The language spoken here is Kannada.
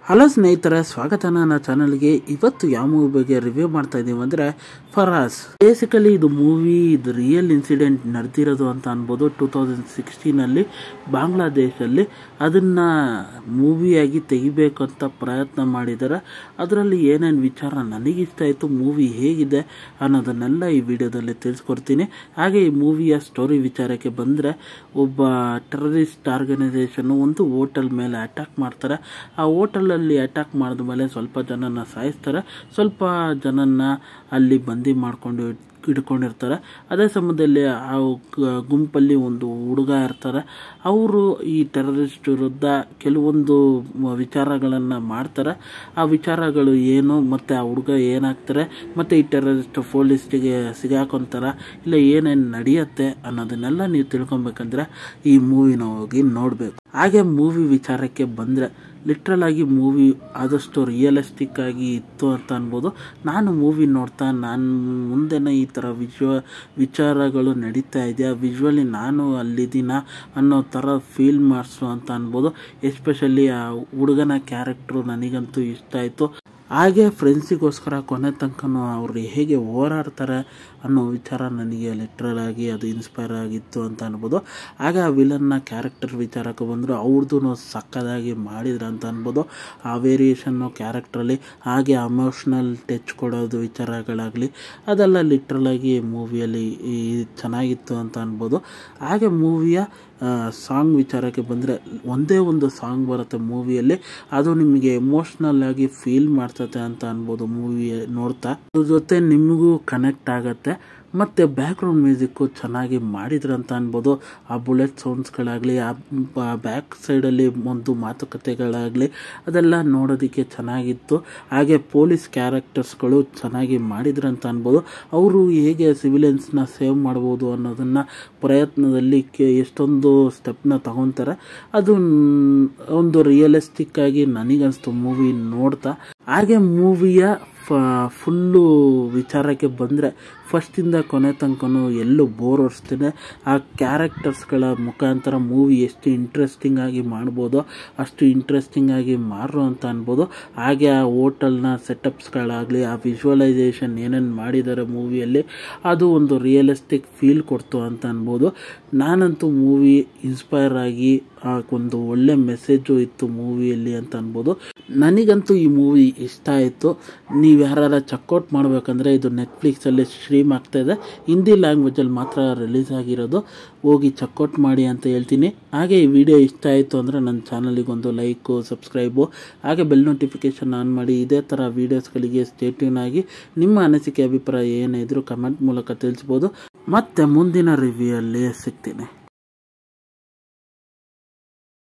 ಹಲೋ ಸ್ನೇಹಿತರೆ ಸ್ವಾಗತ ನನ್ನ ಚಾನಲ್ಗೆ ಇವತ್ತು ಯಾವ ಮೂವಿ ಬಗ್ಗೆ ರಿವ್ಯೂ ಮಾಡ್ತಾ ಇದ್ದೀವಿ ಅಂದರೆ ಫರಾಸ್ ಬೇಸಿಕಲಿ ಇದು ಮೂವಿ ಇದು ರಿಯಲ್ ಇನ್ಸಿಡೆಂಟ್ ನಡೆದಿರೋದು ಅಂತ ಅನ್ಬೋದು ಟೂ ತೌಸಂಡ್ ಸಿಕ್ಸ್ಟೀನಲ್ಲಿ ಬಾಂಗ್ಲಾದೇಶಲ್ಲಿ ಅದನ್ನು ಮೂವಿಯಾಗಿ ತೆಗಿಬೇಕು ಅಂತ ಪ್ರಯತ್ನ ಮಾಡಿದ್ದಾರೆ ಅದರಲ್ಲಿ ಏನೇನು ವಿಚಾರ ನನಗಿಷ್ಟ ಆಯಿತು ಮೂವಿ ಹೇಗಿದೆ ಅನ್ನೋದನ್ನೆಲ್ಲ ಈ ವಿಡಿಯೋದಲ್ಲಿ ತಿಳಿಸ್ಕೊಡ್ತೀನಿ ಹಾಗೆ ಈ ಮೂವಿಯ ಸ್ಟೋರಿ ವಿಚಾರಕ್ಕೆ ಬಂದರೆ ಒಬ್ಬ ಟೆರರಿಸ್ಟ್ ಆರ್ಗನೈಸೇಷನ್ ಒಂದು ಹೋಟೆಲ್ ಮೇಲೆ ಅಟ್ಯಾಕ್ ಮಾಡ್ತಾರೆ ಆ ಹೋಟೆಲಲ್ಲಿ ಅಟ್ಯಾಕ್ ಮಾಡಿದ ಮೇಲೆ ಸ್ವಲ್ಪ ಜನನ ಸಾಯಿಸ್ತಾರೆ ಸ್ವಲ್ಪ ಜನನ್ನ ಅಲ್ಲಿ ಬಂದಿ ಮಾಡಿಕೊಂಡು ಹಿಡ್ಕೊಂಡಿರ್ತಾರೆ ಅದೇ ಸಮಯದಲ್ಲಿ ಆ ಗ- ಗುಂಪಲ್ಲಿ ಒಂದು ಹುಡುಗ ಇರ್ತಾರೆ ಅವರು ಈ ಟೆರರಿಸ್ಟ್ ವಿರುದ್ಧ ಕೆಲವೊಂದು ಮ- ವಿಚಾರಗಳನ್ನು ಮಾಡ್ತಾರೆ ಆ ವಿಚಾರಗಳು ಏನು ಮತ್ತು ಆ ಹುಡುಗ ಏನಾಗ್ತಾರೆ ಮತ್ತು ಈ ಟೆರರಿಸ್ಟ್ ಪೊಲೀಸ್ಗೆ ಸಿಗಾಕೊಂತಾರ ಇಲ್ಲ ಏನೇನು ನಡೆಯುತ್ತೆ ಅನ್ನೋದನ್ನೆಲ್ಲ ನೀವು ತಿಳ್ಕೊಬೇಕಂದ್ರೆ ಈ ಮೂವಿನ ಹೋಗಿ ನೋಡಬೇಕು ಹಾಗೆ ಮೂವಿ ವಿಚಾರಕ್ಕೆ ಬಂದರೆ ಲಿಟ್ರಲ್ ಆಗಿ ಮೂವಿ ಆದಷ್ಟು ರಿಯಲಿಸ್ಟಿಕ್ ಆಗಿ ಇತ್ತು ಅಂತ ಅನ್ಬೋದು ನಾನು ಮೂವಿ ನೋಡ್ತಾ ನಾನು ಮುಂದೆನೇ ಈ ಥರ ವಿಜುವ ವಿಚಾರಗಳು ನಡೀತಾ ಇದೆ ಆ ವಿಜುವಲಿ ನಾನು ಅಲ್ಲಿದ್ದೀನ ಅನ್ನೋ ಥರ ಫೀಲ್ ಮಾಡಿಸು ಅಂತ ಅನ್ಬೋದು ಎಸ್ಪೆಷಲಿ ಆ ಹುಡುಗನ ಕ್ಯಾರೆಕ್ಟ್ರು ನನಗಂತೂ ಇಷ್ಟ ಆಯಿತು ಹಾಗೆ ಫ್ರೆಂಡ್ಸಿಗೋಸ್ಕರ ಕೊನೆ ತನಕನೂ ಅವರು ಹೇಗೆ ಹೋರಾಡ್ತಾರೆ ಅನ್ನೋ ವಿಚಾರ ನನಗೆ ಲಿಟ್ರಲ್ ಆಗಿ ಅದು ಇನ್ಸ್ಪೈರ್ ಆಗಿತ್ತು ಅಂತ ಅನ್ಬೋದು ಹಾಗೆ ಆ ವಿಲನ್ನ ಕ್ಯಾರೆಕ್ಟರ್ ವಿಚಾರಕ್ಕೆ ಬಂದರು ಅವ್ರದ್ದು ಸಕ್ಕದಾಗಿ ಮಾಡಿದ್ರು ಅಂತ ಅನ್ಬೋದು ಆ ವೇರಿಯೇಷನ್ನು ಕ್ಯಾರೆಕ್ಟ್ರಲ್ಲಿ ಹಾಗೆ ಅಮೋಷ್ನಲ್ ಟಚ್ ಕೊಡೋದು ವಿಚಾರಗಳಾಗಲಿ ಅದೆಲ್ಲ ಲಿಟ್ರಲ್ ಆಗಿ ಮೂವಿಯಲ್ಲಿ ಚೆನ್ನಾಗಿತ್ತು ಅಂತ ಅನ್ಬೋದು ಹಾಗೆ ಮೂವಿಯ ಸಾಂಗ್ ವಿಚಾರಕ್ಕೆ ಬಂದರೆ ಒಂದೇ ಒಂದು ಸಾಂಗ್ ಬರುತ್ತೆ ಮೂವಿಯಲ್ಲಿ ಅದು ನಿಮಗೆ ಎಮೋಷ್ನಲ್ ಆಗಿ ಫೀಲ್ ಮಾಡ್ತತೆ ಅಂತ ಅನ್ಬೋದು ಮೂವಿ ನೋಡ್ತಾ ಅದ್ರ ಜೊತೆ ನಿಮಗೂ ಕನೆಕ್ಟ್ ಆಗತ್ತೆ ಮತ್ತು ಬ್ಯಾಕ್ಗ್ರೌಂಡ್ ಮ್ಯೂಸಿಕ್ಕು ಚೆನ್ನಾಗಿ ಮಾಡಿದ್ರು ಅಂತ ಅನ್ಬೋದು ಆ ಬುಲೆಟ್ ಸೌಂಡ್ಸ್ಗಳಾಗಲಿ ಆ ಬ್ಯಾಕ್ ಸೈಡಲ್ಲಿ ಒಂದು ಮಾತುಕತೆಗಳಾಗಲಿ ಅದೆಲ್ಲ ನೋಡೋದಕ್ಕೆ ಚೆನ್ನಾಗಿತ್ತು ಹಾಗೆ ಪೊಲೀಸ್ ಕ್ಯಾರೆಕ್ಟರ್ಸ್ಗಳು ಚೆನ್ನಾಗಿ ಮಾಡಿದ್ರು ಅಂತ ಅನ್ಬೋದು ಅವರು ಹೇಗೆ ಸಿವಿಲಿಯನ್ಸ್ನ ಸೇವ್ ಮಾಡ್ಬೋದು ಅನ್ನೋದನ್ನು ಪ್ರಯತ್ನದಲ್ಲಿ ಕೆ ಎಷ್ಟೊಂದು ಸ್ಟೆಪ್ನ ತಗೊತಾರೆ ಅದು ನ್- ಒಂದು ರಿಯಲಿಸ್ಟಿಕ್ ಆಗಿ ನನಗನ್ಸ್ತು ಮೂವಿ ನೋಡ್ತಾ ಹಾಗೆ ಮೂವಿಯ ಫುಲ್ಲು ವಿಚಾರಕ್ಕೆ ಬಂದರೆ ಫಸ್ಟಿಂದ ಕೊನೆ ತನಕನೂ ಎಲ್ಲೂ ಬೋರ್ ಹೊರಿಸ್ತೇನೆ ಆ ಕ್ಯಾರೆಕ್ಟರ್ಸ್ಗಳ ಮುಖಾಂತರ ಮೂವಿ ಎಷ್ಟು ಇಂಟ್ರೆಸ್ಟಿಂಗ್ ಆಗಿ ಮಾಡ್ಬೋದೋ ಅಷ್ಟು ಇಂಟ್ರೆಸ್ಟಿಂಗ್ ಆಗಿ ಮಾರು ಅಂತ ಅನ್ಬೋದು ಹಾಗೆ ಆ ಹೋಟೆಲ್ನ ಸೆಟಪ್ಸ್ಗಳಾಗಲಿ ಆ ವಿಜುವಲೈಸೇಷನ್ ಏನೇನು ಮಾಡಿದ್ದಾರೆ ಮೂವಿಯಲ್ಲಿ ಅದು ಒಂದು ರಿಯಲಿಸ್ಟಿಕ್ ಫೀಲ್ ಕೊಡ್ತು ಅಂತ ಅನ್ಬೋದು ನಾನಂತೂ ಮೂವಿ ಇನ್ಸ್ಪೈರ್ ಆಗಿ ಆ ಒಂದು ಒಳ್ಳೆ ಮೆಸೇಜು ಇತ್ತು ಮೂವಿಯಲ್ಲಿ ಅಂತ ಅನ್ಬೋದು ನನಗಂತೂ ಈ ಮೂವಿ ಇಷ್ಟ ಆಯಿತು ನೀವು ಯಾರು ಚೆಕ್ಔಟ್ ಮಾಡಬೇಕಂದ್ರೆ ಇದು ನೆಟ್ಫ್ಲಿಕ್ಸಲ್ಲಿ ಸ್ಟ್ರೀಮ್ ಆಗ್ತಾ ಇದೆ ಹಿಂದಿ ಲ್ಯಾಂಗ್ವೇಜಲ್ಲಿ ಮಾತ್ರ ರಿಲೀಸ್ ಆಗಿರೋದು ಹೋಗಿ ಚೆಕ್ಔಟ್ ಮಾಡಿ ಅಂತ ಹೇಳ್ತೀನಿ ಹಾಗೆ ಈ ವಿಡಿಯೋ ಇಷ್ಟ ಆಯಿತು ಅಂದರೆ ನನ್ನ ಚಾನಲಿಗೊಂದು ಲೈಕು ಸಬ್ಸ್ಕ್ರೈಬು ಹಾಗೆ ಬೆಲ್ ನೋಟಿಫಿಕೇಷನ್ ಆನ್ ಮಾಡಿ ಇದೇ ಥರ ವೀಡಿಯೋಸ್ಗಳಿಗೆ ಸ್ಟೇಟ್ಯೂನ್ ಆಗಿ ನಿಮ್ಮ ಅನಿಸಿಕೆ ಅಭಿಪ್ರಾಯ ಏನೇ ಇದ್ರೂ ಕಮೆಂಟ್ ಮೂಲಕ ತಿಳಿಸ್ಬೋದು ಮತ್ತೆ ಮುಂದಿನ ರಿವ್ಯೂಯಲ್ಲಿ ಸಿಗ್ತೀನಿ